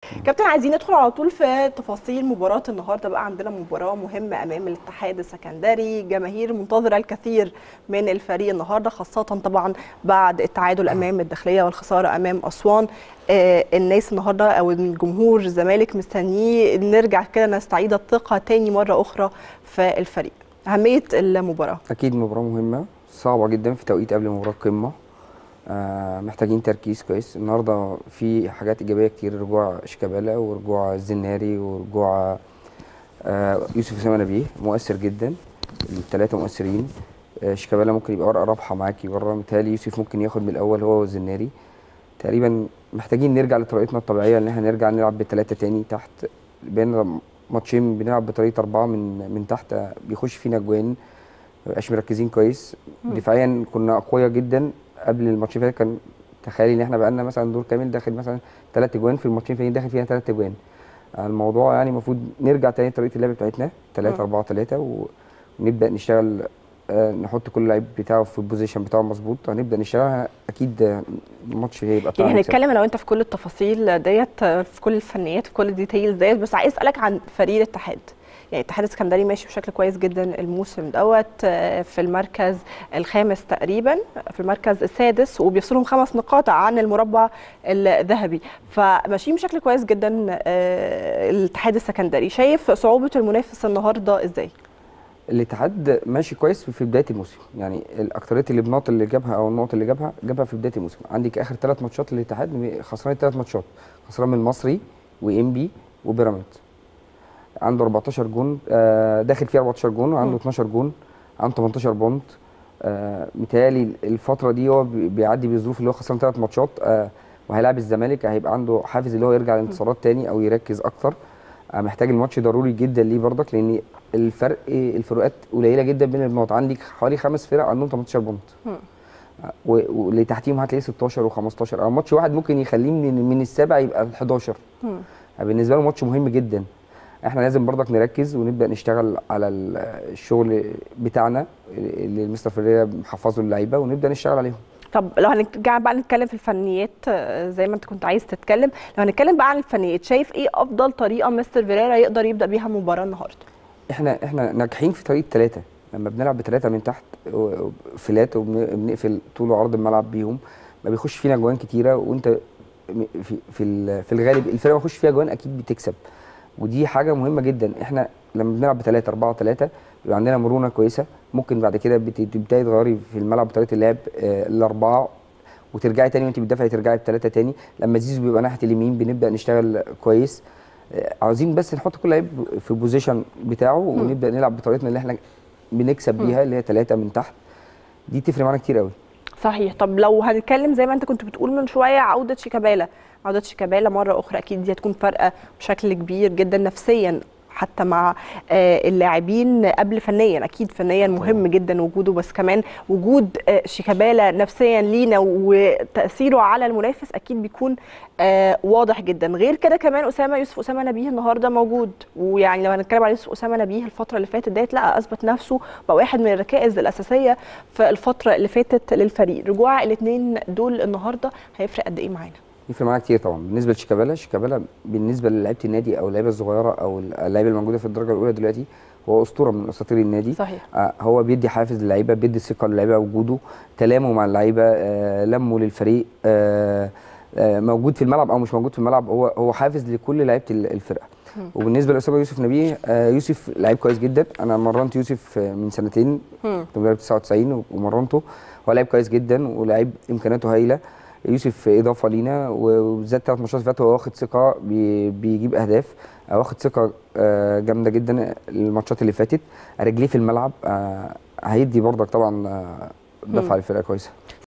كابتن عايزين ندخل على طول في تفاصيل مباراه النهارده بقى عندنا مباراه مهمه امام الاتحاد السكندري جماهير منتظره الكثير من الفريق النهارده خاصه طبعا بعد التعادل امام الداخليه والخساره امام اسوان آه الناس النهارده او الجمهور الزمالك مستنيه نرجع كده نستعيد الثقه تاني مره اخرى في الفريق اهميه المباراه اكيد مباراه مهمه صعبه جدا في توقيت قبل مباراه قمه آه محتاجين تركيز كويس النهارده في حاجات ايجابيه كتير رجوع شيكابالا ورجوع الزناري ورجوع آه يوسف اسامه نبيه مؤثر جدا الثلاثه مؤثرين آه شيكابالا ممكن يبقى ورقه رابحه معاكي بره متهيألي يوسف ممكن ياخد من الاول هو والزناري تقريبا محتاجين نرجع لطريقتنا الطبيعيه ان احنا نرجع نلعب بثلاثه تاني تحت بين ماتشين بنلعب بطريقه اربعه من من تحت بيخش فينا اجوان ما بقاش مركزين كويس دفاعيا كنا اقوياء جدا قبل الماتش اللي فات كان تخيلي ان احنا بقى لنا مثلا دور كامل داخل مثلا ثلاث اجوان في الماتشين الفاتحين داخل فيها ثلاث اجوان الموضوع يعني المفروض نرجع تاني طريقه اللعب بتاعتنا 3 4 3 ونبدا نشتغل آه نحط كل لعيب بتاعه في البوزيشن بتاعه مظبوط هنبدا نشتغل اكيد الماتش هيبقى يعني هنتكلم انا وانت في كل التفاصيل ديت في كل الفنيات في كل الديتيلز ديت بس عايز اسالك عن فريق الاتحاد يعني الاتحاد السكندري ماشي بشكل كويس جدا الموسم دوت في المركز الخامس تقريبا في المركز السادس وبيفصلهم خمس نقاط عن المربع الذهبي فماشيين بشكل كويس جدا الاتحاد السكندري شايف صعوبه المنافس النهارده ازاي؟ الاتحاد ماشي كويس في بدايه الموسم يعني الاكتريه النقط اللي جابها او النقط اللي جابها جابها في بدايه الموسم عندك اخر ثلاث ماتشات للاتحاد خسران ثلاث ماتشات خسران من المصري وانبي وبيراميدز عنده 14 جون آه داخل فيه 14 جون وعنده 12 جون عنده 18 بونت آه متهيألي الفترة دي هو بيعدي بالظروف اللي هو خسران ثلاث ماتشات آه وهيلاعب الزمالك هيبقى عنده حافز اللي هو يرجع للانتصارات تاني او يركز اكتر آه محتاج الماتش ضروري جدا ليه برضك لان الفرق الفروقات قليله جدا بين النقط عندك حوالي خمس فرق عندهم 18 بونت واللي تحتيهم هتلاقيه 16 و15 او ماتش واحد ممكن يخليه من من السابع يبقى ال 11 بالنسبه له ماتش مهم جدا احنا لازم برضك نركز ونبدا نشتغل على الشغل بتاعنا اللي مستر فريرا محفظه اللعيبه ونبدا نشتغل عليهم طب لو هنرجع بقى نتكلم في الفنيات زي ما انت كنت عايز تتكلم لو هنتكلم بقى عن الفنيات شايف ايه افضل طريقه مستر فيريرا يقدر يبدا بيها المباراه النهارده احنا احنا ناجحين في طريقه ثلاثه لما بنلعب بثلاثه من تحت فلات وبنقفل طول وعرض الملعب بيهم ما بيخش فينا جوان كتيره وانت في في في الغالب الفرقه ما بيخش فيها جوان اكيد بتكسب ودي حاجه مهمه جدا احنا لما بنلعب بثلاثة أربعة ثلاثة بيبقى عندنا مرونه كويسه ممكن بعد كده بتبداي تغيري في الملعب بطريقه اللعب آه الاربعه وترجعي تاني وانت بتدافعي ترجعي بثلاثه تاني لما زيزو بيبقى ناحيه اليمين بنبدا نشتغل كويس آه عاوزين بس نحط كل لعيب في البوزيشن بتاعه ونبدا نلعب بطريقتنا اللي احنا بنكسب بيها اللي هي ثلاثه من تحت دي تفرق معانا كتير قوي صحيح طب لو هنتكلم زي ما انت كنت بتقول من شويه عوده شيكابالا عوده شيكابالا مره اخرى اكيد دي هتكون فارقه بشكل كبير جدا نفسيا حتى مع اللاعبين قبل فنيا اكيد فنيا مهم جدا وجوده بس كمان وجود شيكابالا نفسيا لينا وتاثيره على المنافس اكيد بيكون واضح جدا غير كده كمان اسامه يوسف اسامه نبيه النهارده موجود ويعني لو هنتكلم على يوسف اسامه نبيه الفتره اللي فاتت ديت لا اثبت نفسه بقى واحد من الركائز الاساسيه في الفتره اللي فاتت للفريق رجوع الاثنين دول النهارده هيفرق قد ايه معانا يفرق معانا كتير طبعا بالنسبه لشيكابالا شيكابالا بالنسبه للعيبه النادي او اللعيبه الصغيره او اللعيبه الموجوده في الدرجه الاولى دلوقتي هو اسطوره من اساطير النادي صحيح آه هو بيدي حافز للعيبه بيدي ثقه للعيبه وجوده كلامه مع اللعيبه آه لمه للفريق آه آه موجود في الملعب او مش موجود في الملعب هو هو حافز لكل لعيبه الفرقه وبالنسبه لاسامه يوسف نبيه آه يوسف لعيب كويس جدا انا مرنت يوسف من سنتين كنت مدرب 99 ومرنته هو لعيب كويس جدا ولعيب امكانياته هايله يوسف اضافه لينا وبالذات ثلاث ماتشات فاتوا هو واخد ثقه بي بيجيب اهداف واخد ثقه جامده جدا الماتشات اللي فاتت رجليه في الملعب هيدي برضك طبعا دفعه للفرقه كويسه